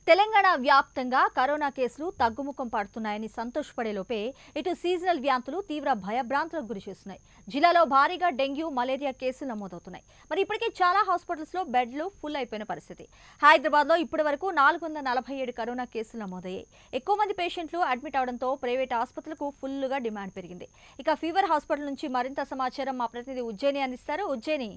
తెలంగాణ వ్యాప్తంగా కరోనా కేసులు తగ్గుముఖం పడుతున్నాయని సంతోషపడేలోపే ఇటు సీజనల్ వ్యాధులు తీవ్ర భయభ్రాంతులకు గురి చేస్తున్నాయి జిల్లాలో భారీగా డెంగ్యూ మలేరియా కేసులు నమోదవుతున్నాయి మరి ఇప్పటికే చాలా హాస్పిటల్స్ లో బెడ్లు ఫుల్ అయిపోయిన పరిస్థితి హైదరాబాద్ లో ఇప్పటి వరకు నాలుగు వందల నలభై ఏడు కరోనా కేసులు నమోదయ్యాయి ఎక్కువ మంది పేషెంట్లు అడ్మిట్ అవడంతో ప్రైవేట్ ఆసుపత్రులకు ఫుల్గా డిమాండ్ పెరిగింది ఇక ఫీవర్ హాస్పిటల్ నుంచి మరింత సమాచారం మా ప్రతినిధి ఉజ్జయిని అందిస్తారు ఉజ్జయిని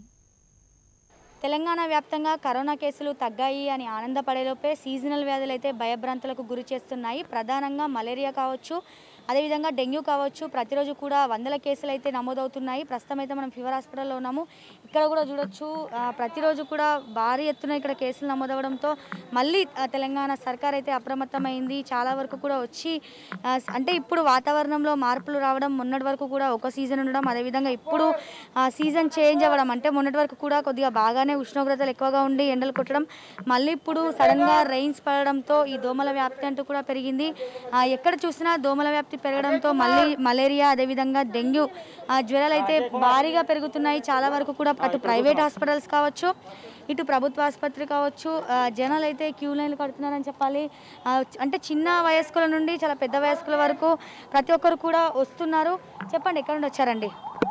తెలంగాణ వ్యాప్తంగా కరోనా కేసులు తగ్గాయి అని ఆనందపడేలోపే సీజనల్ వ్యాధులు అయితే భయభ్రాంతులకు గురి చేస్తున్నాయి ప్రధానంగా మలేరియా కావచ్చు అదేవిధంగా డెంగ్యూ కావచ్చు ప్రతిరోజు కూడా వందల కేసులు అయితే నమోదవుతున్నాయి ప్రస్తుతం అయితే మనం ఫీవర్ హాస్పిటల్లో ఉన్నాము ఇక్కడ కూడా చూడొచ్చు ఆ, ప్రతిరోజు కూడా భారీ ఎత్తున ఇక్కడ కేసులు నమోదవడంతో మళ్ళీ ఆ, తెలంగాణ సర్కార్ అయితే అప్రమత్తమైంది చాలా వరకు కూడా వచ్చి ఆ, అంటే ఇప్పుడు వాతావరణంలో మార్పులు రావడం మొన్నటి వరకు కూడా ఒక సీజన్ ఉండడం అదేవిధంగా ఇప్పుడు ఆ, సీజన్ చేంజ్ అవ్వడం అంటే మొన్నటి వరకు కూడా కొద్దిగా బాగానే ఉష్ణోగ్రతలు ఎక్కువగా ఉండి ఎండలు కొట్టడం మళ్ళీ ఇప్పుడు సడన్గా రెయిన్స్ పడడంతో ఈ దోమల వ్యాప్తి అంటూ కూడా పెరిగింది ఆ, ఎక్కడ చూసినా దోమల వ్యాప్తి పెరగడంతో మళ్ళీ మలేరియా అదేవిధంగా డెంగ్యూ ఆ, జ్వరాలు అయితే భారీగా పెరుగుతున్నాయి చాలా వరకు కూడా అటు ప్రైవేట్ హాస్పిటల్స్ కావచ్చు ఇటు ప్రభుత్వ ఆసుపత్రి కావచ్చు ఆ, జనాలు అయితే క్యూ లైన్లు కడుతున్నారని చెప్పాలి ఆ, అంటే చిన్న వయస్కుల నుండి చాలా పెద్ద వయస్కుల వరకు ప్రతి ఒక్కరు కూడా వస్తున్నారు చెప్పండి ఎక్కడ నుండి వచ్చారండి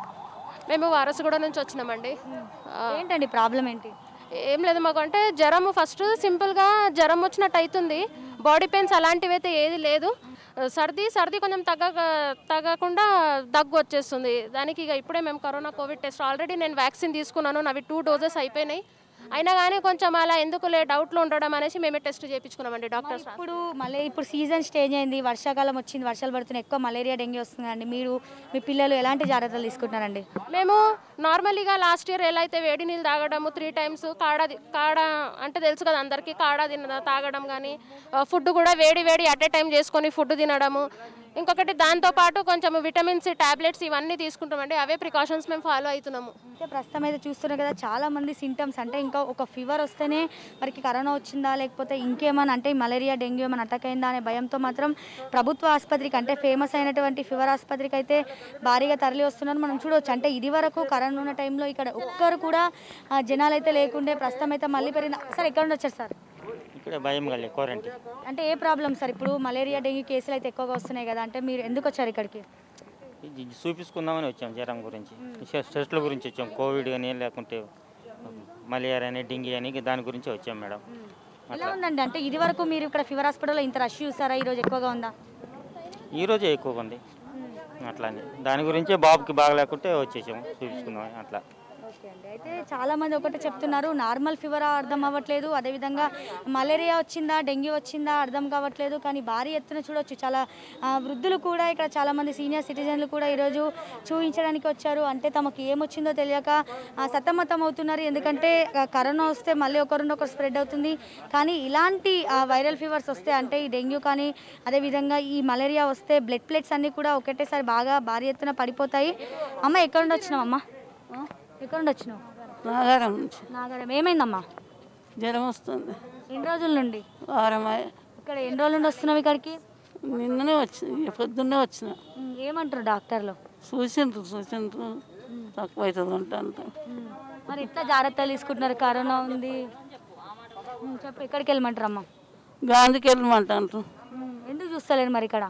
మేము వారసుగూడ నుంచి వచ్చినామండి ఆ, ఏంటండి ప్రాబ్లం ఏంటి ఏం లేదు మాకు అంటే జ్వరం ఫస్ట్ సింపుల్గా జ్వరం వచ్చినట్టు అవుతుంది బాడీ పెయిన్స్ అలాంటివి అయితే ఏది లేదు సర్ది సర్ది కొంచెం తగ్గ తగ్గకుండా దగ్గు వచ్చేస్తుంది దానికి ఇక ఇప్పుడే మేము కరోనా కోవిడ్ టెస్ట్ ఆల్రెడీ నేను వ్యాక్సిన్ తీసుకున్నాను నావి టూ డోసెస్ అయిపోయినాయి అయినా కానీ కొంచెం అలా ఎందుకులే డౌట్లో ఉండడం అనేసి మేమే టెస్ట్ చేయించుకున్నామండి డాక్టర్స్ ఇప్పుడు మళ్ళీ ఇప్పుడు సీజన్ స్టేజ్ అయింది వర్షాకాలం వచ్చింది వర్షాలు పడుతున్నాయి ఎక్కువ మలేరియా డెంగ్యూ వస్తుందండి మీరు మీ పిల్లలు ఎలాంటి జాగ్రత్తలు తీసుకుంటున్నారండి మేము నార్మల్గా లాస్ట్ ఇయర్ ఎలా అయితే వేడి నీళ్ళు తాగడము త్రీ టైమ్స్ కాడ ది- కాడ అంటే తెలుసు కదా అందరికీ కాడ తిన తాగడం కానీ ఫుడ్ కూడా వేడి వేడి అట్ ఏ టైం చేసుకొని ఫుడ్ తినడము ఇంకొకటి దాంతోపాటు కొంచెం విటమిన్ సి టాబ్లెట్స్ ఇవన్నీ తీసుకుంటామండి అవే ప్రికాషన్స్ మేము ఫాలో అవుతున్నాము అయితే ప్రస్తుతం అయితే చూస్తున్నాం కదా చాలా మంది సింటమ్స్ అంటే ఇంకా ఒక ఫీవర్ వస్తేనే వారికి కరోనా వచ్చిందా లేకపోతే ఇంకేమైనా అంటే మలేరియా డెంగ్యూ ఏమైనా అటాక్ అయిందా అనే భయంతో మాత్రం ప్రభుత్వ ఆసుపత్రికి అంటే ఫేమస్ అయినటువంటి ఫీవర్ ఆసుపత్రికి అయితే భారీగా తరలి వస్తున్నారు మనం చూడవచ్చు అంటే ఇది వరకు కరోనా ఉన్న టైంలో ఇక్కడ ఒక్కరు కూడా ఆ, జనాలు అయితే లేకుండే ప్రస్తుతం అయితే మళ్ళీ పెరిగింది సార్ ఎక్కడ నుండి వచ్చారు సార్ ఇక్కడ భయం కలే క్వారంటైన్ అంటే ఏ ప్రాబ్లం సార్ ఇప్పుడు మలేరియా డెంగ్యూ కేసులు అయితే ఎక్కువగా వస్తున్నాయి కదా అంటే మీరు ఎందుకు వచ్చారు ఇక్కడికి ఇది చూపించుకుందామని వచ్చాం జ్వరం గురించి టెస్టుల గురించి వచ్చాం కోవిడ్ అని లేకుంటే మలేరియా అని డెంగీ అని దాని గురించి వచ్చాం మేడం ఎలా ఉందండి అంటే ఇది వరకు మీరు ఇక్కడ ఫీవర్ హాస్పిటల్లో ఇంత రష్ చూసారా ఈరోజు ఎక్కువగా ఉందా ఈరోజే ఎక్కువగా ఉంది అట్లానే దాని గురించే బాబుకి బాగలేకుంటే వచ్చేసాం చూపించుకుందామని అట్లా ఓకే అండి అయితే చాలా మంది ఒకటే చెప్తున్నారు నార్మల్ ఫీవర్ అర్థం అవ్వట్లేదు అదేవిధంగా మలేరియా వచ్చిందా డెంగ్యూ వచ్చిందా అర్థం కావట్లేదు కానీ భారీ ఎత్తున చూడొచ్చు చాలా ఆ, వృద్ధులు కూడా ఇక్కడ చాలా మంది సీనియర్ సిటిజన్లు కూడా ఈరోజు చూపించడానికి వచ్చారు అంటే తమకు ఏమొచ్చిందో తెలియక ఆ, సతమతం అవుతున్నారు ఎందుకంటే ఆ, కరోనా వస్తే మళ్ళీ ఒకరిని ఒకరు స్ప్రెడ్ అవుతుంది కానీ ఇలాంటి ఆ, వైరల్ ఫీవర్స్ వస్తే అంటే ఈ డెంగ్యూ కానీ అదేవిధంగా ఈ మలేరియా వస్తే బ్లడ్ ప్లేట్స్ అన్నీ కూడా ఒకటేసారి బాగా భారీ ఎత్తున పడిపోతాయి అమ్మ ఎక్కడ నుండి వచ్చినావు అమ్మ ఆ? ఎక్కడ నుండి వచ్చినావు నాగారం నుంచి నాగరం ఏమైందమ్మా జ్వరం వస్తుంది ఎన్ని రోజుల నుండి వారం అయ్యే. ఇక్కడ ఎన్ని రోజుల నుండి వస్తున్నావు ఇక్కడికి నిన్ననే వచ్చిన పొద్దున్నే వచ్చిన ఉమ్, ఏమంటారు డాక్టర్లు చూసిండ్రు చూసిండ్రు తక్కువ అవుతుంది ఉంటాను ఉమ్, మరి ఎట్లా జాగ్రత్తలు తీసుకుంటున్నారు కరోనా ఉంది ఉమ్, చెప్పు ఎక్కడికి వెళ్ళమంటారు అమ్మ గాంధీకి వెళ్ళమంటారు ఉమ్, ఎందుకు చూస్తలేరు మరి ఇక్కడ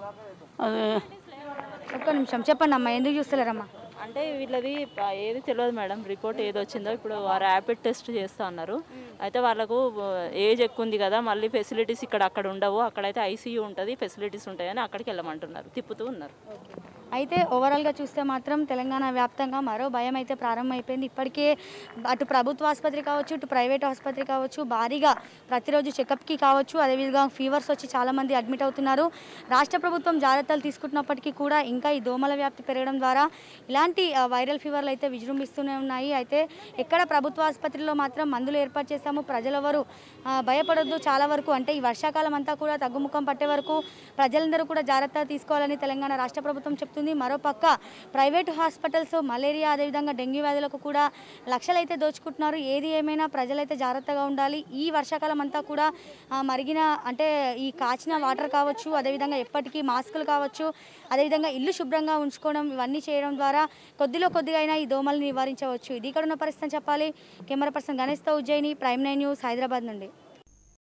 అదే ఒక్క నిమిషం చెప్పండి అమ్మా ఎందుకు చూస్తలేరమ్మా అంటే వీళ్ళది ప- ఏది తెలియదు మేడం రిపోర్ట్ ఏది వచ్చిందో ఇప్పుడు వారు ర్యాపిడ్ టెస్ట్ చేస్తా ఉన్నారు అయితే వాళ్ళకు ఏజ్ ఎక్కువ ఉంది కదా మళ్ళీ ఫెసిలిటీస్ ఇక్కడ అక్కడ ఉండవు అక్కడైతే ఐసీయూ ఉంటుంది ఫెసిలిటీస్ ఉంటాయని అక్కడికి వెళ్ళమంటున్నారు తిప్పుతూ ఉన్నారు అయితే ఓవరాల్గా చూస్తే మాత్రం తెలంగాణ వ్యాప్తంగా మరో భయం అయితే ప్రారంభమైపోయింది ఇప్పటికే అటు ప్రభుత్వ ఆసుపత్రి కావచ్చు ఇటు ప్రైవేట్ ఆసుపత్రి కావచ్చు భారీగా ప్రతిరోజు చెకప్కి కావచ్చు అదేవిధంగా ఫీవర్స్ వచ్చి చాలామంది అడ్మిట్ అవుతున్నారు రాష్ట్ర ప్రభుత్వం జాగ్రత్తలు తీసుకుంటున్నప్పటికీ కూడా ఇంకా ఈ దోమల వ్యాప్తి పెరగడం ద్వారా ఇలాంటి ఆ, వైరల్ ఫీవర్లు అయితే విజృంభిస్తూనే ఉన్నాయి అయితే ఎక్కడ ప్రభుత్వ ఆసుపత్రిలో మాత్రం మందులు ఏర్పాటు చేశాము ప్రజలెవరు ఆ, భయపడొద్దు చాలా వరకు అంటే ఈ వర్షాకాలం అంతా కూడా తగ్గుముఖం పట్టే వరకు ప్రజలందరూ కూడా జాగ్రత్త తీసుకోవాలని తెలంగాణ రాష్ట్ర ప్రభుత్వం చెప్తుంది మరోపక్క ప్రైవేటు హాస్పిటల్స్ మలేరియా అదేవిధంగా డెంగ్యూ వ్యాధులకు కూడా లక్షలైతే దోచుకుంటున్నారు ఏది ఏమైనా ప్రజలైతే జాగ్రత్తగా ఉండాలి ఈ వర్షాకాలం అంతా కూడా ఆ, మరిగిన అంటే ఈ కాచిన వాటర్ కావచ్చు అదేవిధంగా ఎప్పటికీ మాస్కులు కావచ్చు అదేవిధంగా ఇల్లు శుభ్రంగా ఉంచుకోవడం ఇవన్నీ చేయడం ద్వారా కొద్దిలో కొద్దిగా అయినా ఈ దోమల్ని నివారించవచ్చు ఇది ఇక్కడ ఉన్న పరిస్థితి అని చెప్పాలి కెమెరా పర్సన్ గణేష్తో Ujjaini prime nine news Hyderabad నుండి